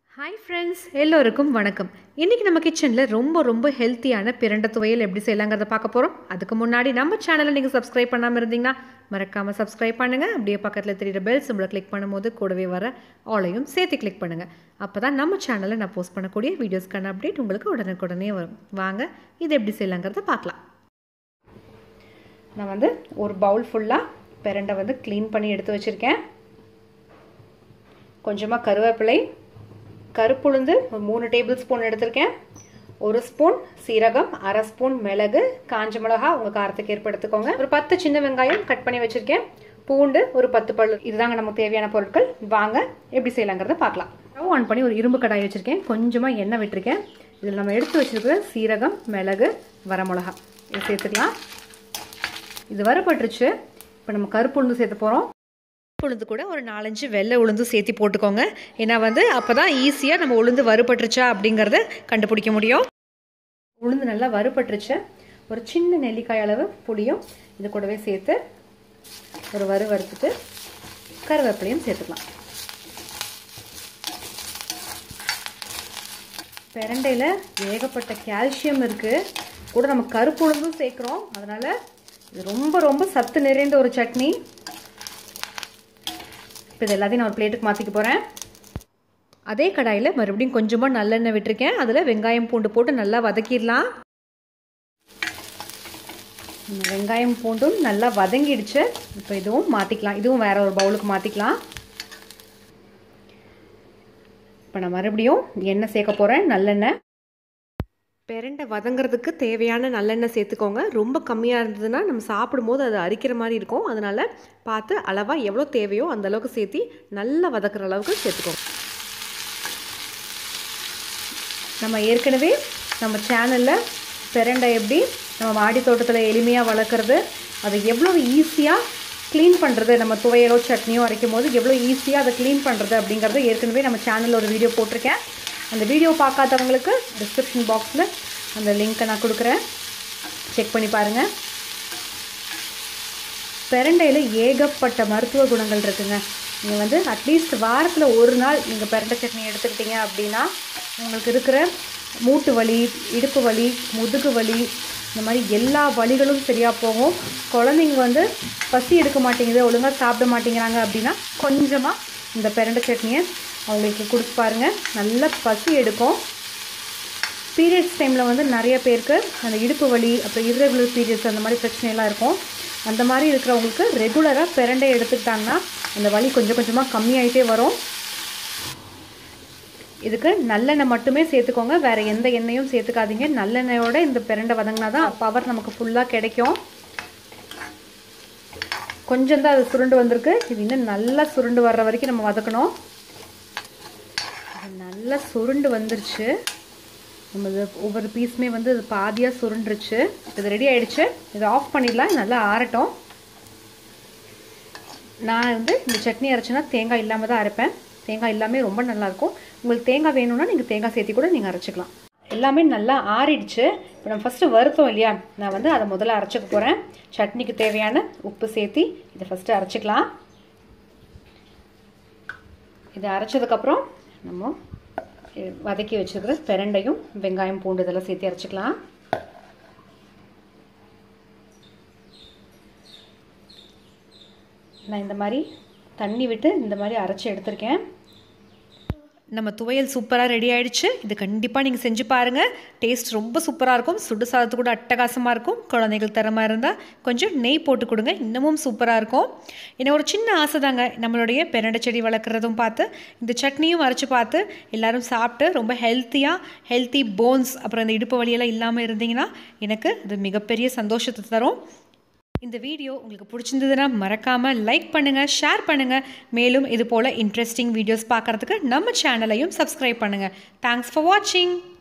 hi friends எல்லோருக்கும் வணக்கம் இன்றைக்கி நம்ம கிச்சனில் ரொம்ப ரொம்ப ஹெல்த்தியான பிரண்டை துவையல் எப்படி செய்யலாங்கிறத பார்க்க போகிறோம் அதுக்கு முன்னாடி நம்ம சேனலை நீங்கள் சப்ஸ்கிரைப் பண்ணாமல் இருந்தீங்கன்னா மறக்காமல் சப்ஸ்கிரைப் பண்ணுங்கள் அப்படியே பக்கத்தில் தெரியுற பெல் சிம்பிளை கிளிக் பண்ணும்போது கூடவே வர ஆலையும் சேர்த்து கிளிக் பண்ணுங்கள் அப்போ தான் நம்ம சேனலில் நான் போஸ்ட் பண்ணக்கூடிய வீடியோஸ்க்கான அப்டேட் உங்களுக்கு உடனுக்குடனே வரும் வாங்க இது எப்படி செய்யலாங்கிறத பார்க்கலாம் நான் வந்து ஒரு பவுல் ஃபுல்லாக பிரண்டை வந்து க்ளீன் பண்ணி எடுத்து வச்சுருக்கேன் கொஞ்சமாக கருவேப்பிலை கருப்புளுந்து ஒரு மூணு டேபிள் ஸ்பூன் எடுத்திருக்கேன் ஒரு ஸ்பூன் சீரகம் அரை ஸ்பூன் மிளகு காஞ்ச மிளகா உங்கள் காரத்துக்கு ஏற்ப எடுத்துக்கோங்க ஒரு பத்து சின்ன வெங்காயம் கட் பண்ணி வச்சுருக்கேன் பூண்டு ஒரு பத்து பல் இதுதாங்க நமக்கு தேவையான பொருட்கள் வாங்க எப்படி செய்யலாங்கிறத பார்க்கலாம் ஸ்டவ் ஆன் பண்ணி ஒரு இரும்பு கடாய் வச்சுருக்கேன் கொஞ்சமாக எண்ணெய் விட்டுருக்கேன் இதில் நம்ம எடுத்து வச்சுருக்கிற சீரகம் மிளகு வரமிளகா இது சேர்த்துக்கலாம் இது வரப்பட்டுருச்சு இப்போ நம்ம கருப்பு உளுந்து சேர்த்து போகிறோம் உளுந்து கூட ஒரு நாலஞ்சு வெள்ளை உளுந்து சேர்த்து போட்டுக்கோங்க ஏன்னா வந்து அப்போ தான் ஈஸியாக நம்ம உளுந்து வறுபட்டுருச்சா அப்படிங்கிறத கண்டுபிடிக்க முடியும் உளுந்து நல்லா வறுபட்டுருச்சு ஒரு சின்ன நெல்லிக்காய் அளவு புளியும் இது கூடவே சேர்த்து ஒரு வறு வறுத்துட்டு கருவேப்பிலையும் சேர்த்துக்கலாம் பிரண்டையில் ஏகப்பட்ட கால்சியம் இருக்குது கூட நம்ம கருப்பு உளுந்தும் சேர்க்குறோம் அதனால் இது ரொம்ப ரொம்ப சத்து நிறைந்த ஒரு சட்னி இப்போ இது எல்லாத்தையும் நான் ஒரு பிளேட்டுக்கு மாற்றிக்க போகிறேன் அதே கடாயில் மறுபடியும் கொஞ்சமாக நல்லெண்ணெய் விட்டுருக்கேன் அதில் வெங்காயம் பூண்டு போட்டு நல்லா வதக்கிடலாம் வெங்காயம் பூண்டும் நல்லா வதங்கிடுச்சு இப்போ இதுவும் மாற்றிக்கலாம் இதுவும் வேற ஒரு பவுலுக்கு மாற்றிக்கலாம் இப்போ நான் மறுபடியும் எண்ணெய் சேர்க்க போகிறேன் நல்லெண்ணெய் பெரண்டை வதங்கிறதுக்கு தேவையான நல்லெண்ணெய் சேர்த்துக்கோங்க ரொம்ப கம்மியாக இருந்ததுன்னா நம்ம சாப்பிடும்போது அது அரிக்கிற மாதிரி இருக்கும் அதனால் பார்த்து அளவாக எவ்வளோ தேவையோ அந்த அளவுக்கு சேர்த்து நல்லா வதக்குற அளவுக்கு சேர்த்துக்கோங்க நம்ம ஏற்கனவே நம்ம சேனலில் பெரண்டை எப்படி நம்ம மாடி தோட்டத்தில் எளிமையாக வளர்க்குறது அதை எவ்வளோ ஈஸியாக க்ளீன் பண்ணுறது நம்ம துவையலோ சட்னியோ அரைக்கும் போது எவ்வளோ ஈஸியாக அதை க்ளீன் பண்ணுறது அப்படிங்கிறது ஏற்கனவே நம்ம சேனலில் ஒரு வீடியோ போட்டிருக்கேன் அந்த வீடியோ பார்க்காதவங்களுக்கு டிஸ்கிரிப்ஷன் பாக்ஸில் அந்த லிங்க்கை நான் கொடுக்குறேன் செக் பண்ணி பாருங்கள் பெரண்டையில் ஏகப்பட்ட மருத்துவ குணங்கள் இருக்குங்க நீங்கள் வந்து அட்லீஸ்ட் வாரத்தில் ஒரு நாள் நீங்கள் பெரண்டை சட்னி எடுத்துக்கிட்டீங்க அப்படின்னா உங்களுக்கு இருக்கிற மூட்டு வலி இடுப்பு வலி முதுகு வலி இந்த மாதிரி எல்லா வலிகளும் சரியாக போகும் குழந்தைங்க வந்து பசி எடுக்க மாட்டேங்குது ஒழுங்காக சாப்பிட மாட்டேங்கிறாங்க அப்படின்னா கொஞ்சமாக இந்த பெரண்டை சட்னியை அவங்களுக்கு கொடுத்து பாருங்கள் நல்ல பசி எடுக்கும் பீரியட்ஸ் டைமில் வந்து நிறைய பேருக்கு அந்த இடுப்பு வலி அப்புறம் இர்ரெகுலர் பீரியட்ஸ் அந்த மாதிரி பிரச்சனைலாம் இருக்கும் அந்த மாதிரி இருக்கிறவங்களுக்கு ரெகுலராக பிரண்டை எடுத்துக்கிட்டாங்கன்னா அந்த வலி கொஞ்சம் கொஞ்சமாக கம்மியாயிட்டே வரும் இதுக்கு நல்லெண்ணெய் மட்டுமே சேர்த்துக்கோங்க வேறு எந்த எண்ணெயும் சேர்த்துக்காதீங்க நல்லெண்ணெயோட இந்த பிரண்டை வதங்கினா தான் பவர் நமக்கு ஃபுல்லாக கிடைக்கும் கொஞ்சம் தான் அது சுருண்டு வந்திருக்கு இது இன்னும் நல்லா சுருண்டு வர்ற வரைக்கும் நம்ம வதக்கணும் நல்லா சுருண்டு வந்துருச்சு நம்ம இது ஒவ்வொரு பீஸுமே வந்து இது பாதியாக சுருண்டுருச்சு இது ரெடி ஆகிடுச்சு இதை ஆஃப் பண்ணிடலாம் நல்லா ஆறட்டும் நான் வந்து இந்த சட்னி அரைச்சேன்னா தேங்காய் இல்லாமல் தான் அரைப்பேன் தேங்காய் இல்லாமல் ரொம்ப நல்லாயிருக்கும் உங்களுக்கு தேங்காய் வேணும்னா நீங்கள் தேங்காய் சேர்த்தி கூட நீங்கள் அரைச்சிக்கலாம் எல்லாமே நல்லா ஆறிடுச்சு இப்போ நம்ம ஃபஸ்ட்டு வறுத்தோம் இல்லையா நான் வந்து அதை முதல்ல அரைச்சிக்க போகிறேன் சட்னிக்கு தேவையான உப்பு சேர்த்தி இதை ஃபஸ்ட்டு அரைச்சிக்கலாம் இதை அரைச்சதுக்கப்புறம் நம்ம வதக்கி வச்சுருக்கிற பெரண்டையும் வெங்காயம் பூண்டு இதெல்லாம் சேர்த்து அரைச்சிக்கலாம் நான் இந்த மாதிரி தண்ணி விட்டு இந்த மாதிரி அரைச்சி எடுத்திருக்கேன் நம்ம துவையல் சூப்பராக ரெடி ஆகிடுச்சு இது கண்டிப்பாக நீங்கள் செஞ்சு பாருங்கள் டேஸ்ட் ரொம்ப சூப்பராக இருக்கும் சுடு சாதத்து கூட அட்டகாசமாக இருக்கும் குழந்தைகள் தரமாக இருந்தால் கொஞ்சம் நெய் போட்டு கொடுங்க இன்னமும் சூப்பராக இருக்கும் என்ன ஒரு சின்ன ஆசை தாங்க நம்மளுடைய பெரண்டை செடி வளர்க்குறதும் பார்த்து இந்த சட்னியும் அரைச்சி பார்த்து எல்லோரும் சாப்பிட்டு ரொம்ப ஹெல்த்தியாக ஹெல்த்தி போன்ஸ் அப்புறம் இந்த இடுப்பு வழியெல்லாம் இல்லாமல் இருந்தீங்கன்னா எனக்கு அது மிகப்பெரிய சந்தோஷத்தை தரும் இந்த வீடியோ உங்களுக்கு பிடிச்சிருந்ததுன்னா மறக்காமல் லைக் பண்ணுங்கள் ஷேர் பண்ணுங்கள் மேலும் இது போல் இன்ட்ரெஸ்டிங் வீடியோஸ் பார்க்குறதுக்கு நம்ம சேனலையும் சப்ஸ்கிரைப் பண்ணுங்கள் தேங்க்ஸ் ஃபார் வாட்சிங்